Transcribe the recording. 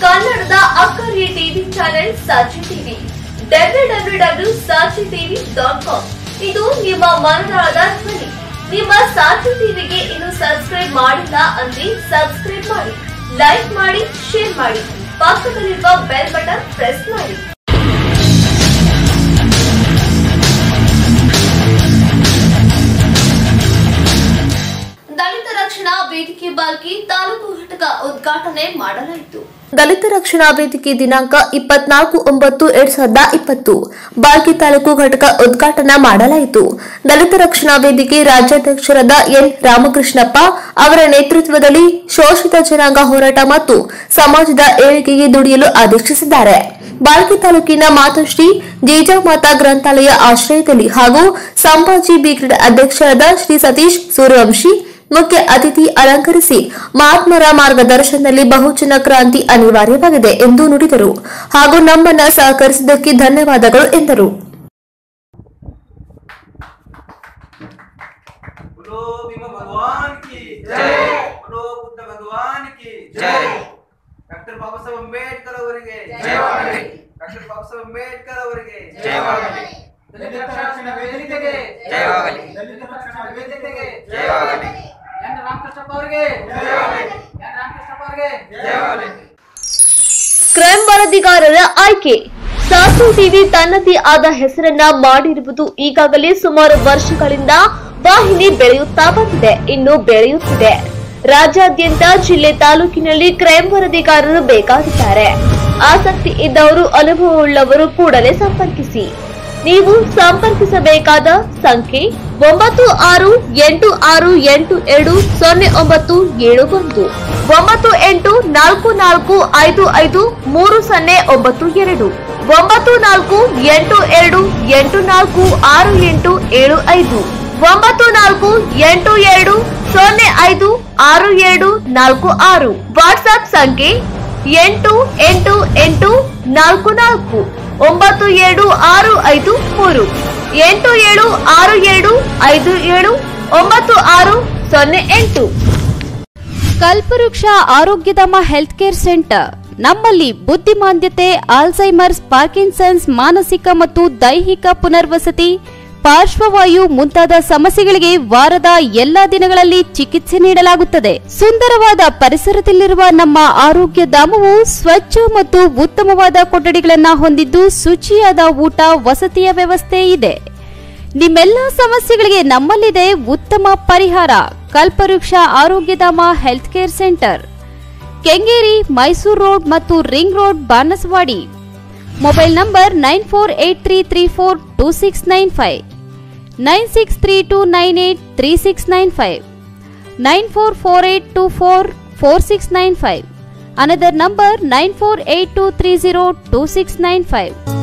ಕನ್ನಡದ ಅಕ್ಕರಿಯ TV channel Sakshi TV W W W Sakshi TV dot com ಇದು ನಿಮ್ಮ ಮನದಾಳದ ಧ್ವನಿ ನಿಮ್ಮ ಸಾಕ್ಷಿ ಟಿವಿಗೆ ಇನ್ನು ಸಬ್ಸ್ಕ್ರೈಬ್ ಮಾಡಿಲ್ಲ ಅಂದ್ರೆ ಸಬ್ಸ್ಕ್ರೈಬ್ ಮಾಡಿ ಲೈಕ್ ಮಾಡಿ ಶೇರ್ ಮಾಡಿ ಪಕ್ಕದಲ್ಲಿರುವ ಬೆಲ್ ಬಟನ್ ಪ್ರೆಸ್ ಮಾಡಿ ದಲಿತ ರಕ್ಷಣಾ ವೇದಿಕೆ ಬಾಲ್ಕಿ ತಾಲೂಕು ಘಟಕ ಉದ್ಘಾಟನೆ ಮಾಡಲಾಯಿತು ದಲಿತ ರಕ್ಷಣಾ ವೇದಿಕೆ ದಿನಾಂಕ ಇಪ್ಪತ್ನಾಲ್ಕು ಒಂಬತ್ತು ಎರಡ್ ಸಾವಿರದ ಇಪ್ಪತ್ತು ಬಾಲ್ಕಿ ತಾಲೂಕು ಘಟಕ ಉದ್ಘಾಟನಾ ಮಾಡಲಾಯಿತು ದಲಿತ ರಕ್ಷಣಾ ವೇದಿಕೆ ರಾಜ್ಯಾಧ್ಯಕ್ಷರಾದ ಎನ್ ರಾಮಕೃಷ್ಣಪ್ಪ ಅವರ ನೇತೃತ್ವದಲ್ಲಿ ಶೋಷಿತ ಜನಾಂಗ ಹೋರಾಟ ಮತ್ತು ಸಮಾಜದ ಏಳಿಗೆಗೆ ದುಡಿಯಲು ಆದೇಶಿಸಿದ್ದಾರೆ ಬಾಲ್ಕಿ ತಾಲೂಕಿನ ಮಾತುಶ್ರೀ ಜೇಜಾಮಾತಾ ಗ್ರಂಥಾಲಯ ಆಶ್ರಯದಲ್ಲಿ ಹಾಗೂ ಸಂಭಾಜಿ ಬ್ರಿಗೇಡ್ ಅಧ್ಯಕ್ಷರಾದ ಶ್ರೀ ಸತೀಶ್ ಸೂರ್ಯವಂಶಿ ಮುಖ್ಯ ಅತಿಥಿ ಅಲಂಕರಿಸಿ ಮಹಾತ್ಮರ ಮಾರ್ಗದರ್ಶನದಲ್ಲಿ ಬಹುಜನ ಕ್ರಾಂತಿ ಅನಿವಾರ್ಯವಾಗಿದೆ ಎಂದು ನುಡಿದರು ಹಾಗೂ ನಮ್ಮನ್ನ ಸಹಕರಿಸಿದ್ದಕ್ಕೆ ಧನ್ಯವಾದಗಳು ಎಂದರು बोलो भीमा भगवान की जय बोलो बुद्ध भगवान की जय ಡಾಕ್ಟರ್ ಬಾಬಾ ಸಾಹೇಬ್ ಅಂಬೇಡ್ಕರ್ ಅವರಿಗೆ ಜಯವಾಗಲಿ. ಡಾಕ್ಟರ್ ಬಾಬಾ ಸಾಹೇಬ್ ಅಂಬೇಡ್ಕರ್ ಅವರಿಗೆ ಜಯವಾಗಲಿ. ದಲಿತ ರಕ್ಷಣಾ ವೇದಿಕೆಗೆ ಜಯವಾಗಲಿ. ದಲಿತ ರಕ್ಷಣಾ ವೇದಿಕೆಗೆ ಜಯವಾಗಲಿ. ಎನ್ ರಾಮಕೃಷ್ಣಪ್ಪ ಅವರಿಗೆ ಜಯವಾಗಲಿ. ಎನ್ ರಾಮಕೃಷ್ಣಪ್ಪ ಅವರಿಗೆ ಜಯವಾಗಲಿ. ಕ್ರೈಮ್ ವರದಿಗಾರರ ಆಯ್ಕೆ ಸಾಸು ಟಿವಿ ತನ್ನದೇ ಆದ ಹೆಸರನ್ನ ಮಾಡಿರುವುದು ಈಗಾಗಲೇ ಸುಮಾರು ವರ್ಷಗಳಿಂದ ವಾಹಿನಿ ಬೆಳೆಯುತ್ತಾ ಬಂದಿದೆ ಇನ್ನು ಬೆಳೆಯುತ್ತಿದೆ ರಾಜ್ಯಾದ್ಯಂತ ಜಿಲ್ಲೆ ತಾಲೂಕಿನಲ್ಲಿ ಕ್ರೈಮ್ ವರದಿಗಾರರು ಬೇಕಾಗಿದ್ದಾರೆ ಆಸಕ್ತಿ ಇದ್ದವರು ಅನುಭವವುಳ್ಳವರು ಕೂಡಲೇ ಸಂಪರ್ಕಿಸಿ ನೀವು ಸಂಪರ್ಕಿಸಬೇಕಾದ ಸಂಖ್ಯೆ ಒಂಬತ್ತು ಆರು ಎಂಟು ಆರು ಎಂಟು ಎರಡು ಸೊನ್ನೆ ಒಂಬತ್ತು ಏಳು ಒಂದು ಒಂಬತ್ತು ಎಂಟು ನಾಲ್ಕು ನಾಲ್ಕು ಐದು ಐದು ಮೂರು ಸೊನ್ನೆ ಒಂಬತ್ತು ಎರಡು ಒಂಬತ್ತು ನಾಲ್ಕು ಎಂಟು ಎರಡು ಎಂಟು ನಾಲ್ಕು ಆರು ಎಂಟು ಏಳು ಐದು ಒಂಬತ್ತು ನಾಲ್ಕು ಎಂಟು ಎರಡು ಸೊನ್ನೆ ಐದು ಆರು ಏಳು ನಾಲ್ಕು ಆರು ವಾಟ್ಸ್ಆಪ್ ಸಂಖ್ಯೆ ಎಂಟು ಎಂಟು ಎಂಟು ನಾಲ್ಕು ನಾಲ್ಕು ಒಂಬತ್ತು ಏಳು ಆರು ಐದು ಮೂರು ಎಂಟು ಏಳು ಆರು ಏಳು ಐದು ಏಳು ಒಂಬತ್ತು ಆರು ಸೊನ್ನೆ ಎಂಟು ಕಲ್ಪವೃಕ್ಷ ಆರೋಗ್ಯಧಾಮ ಹೆಲ್ತ್ ಕೇರ್ ಸೆಂಟರ್ ನಮ್ಮಲ್ಲಿ ಬುದ್ಧಿಮಾಂದ್ಯತೆ ಆಲ್ಝೈಮರ್ಸ್ ಪಾರ್ಕಿನ್ಸನ್ಸ್ ಮಾನಸಿಕ ಮತ್ತು ದೈಹಿಕ ಪುನರ್ವಸತಿ ಪಾರ್ಶ್ವವಾಯು ಮುಂತಾದ ಸಮಸ್ಯೆಗಳಿಗೆ ವಾರದ ಎಲ್ಲಾ ದಿನಗಳಲ್ಲಿ ಚಿಕಿತ್ಸೆ ನೀಡಲಾಗುತ್ತದೆ ಸುಂದರವಾದ ಪರಿಸರದಲ್ಲಿರುವ ನಮ್ಮ ಆರೋಗ್ಯ ಧಾಮವು ಸ್ವಚ್ಛ ಮತ್ತು ಉತ್ತಮವಾದ ಕೊಠಡಿಗಳನ್ನು ಹೊಂದಿದ್ದು ಶುಚಿಯಾದ ಊಟ ವಸತಿಯ ವ್ಯವಸ್ಥೆ ಇದೆ ನಿಮ್ಮೆಲ್ಲ ಸಮಸ್ಯೆಗಳಿಗೆ ನಮ್ಮಲ್ಲಿದೆ ಉತ್ತಮ ಪರಿಹಾರ Kalpavriksha Arogyadhama health care centre Kengeri Mysuru road ಮತ್ತು ring road Banaswadi mobile number nine four eight three three four two six nine five nine six three two nine eight three six nine five nine four four eight two four four six nine five another number nine four eight two three zero two six nine five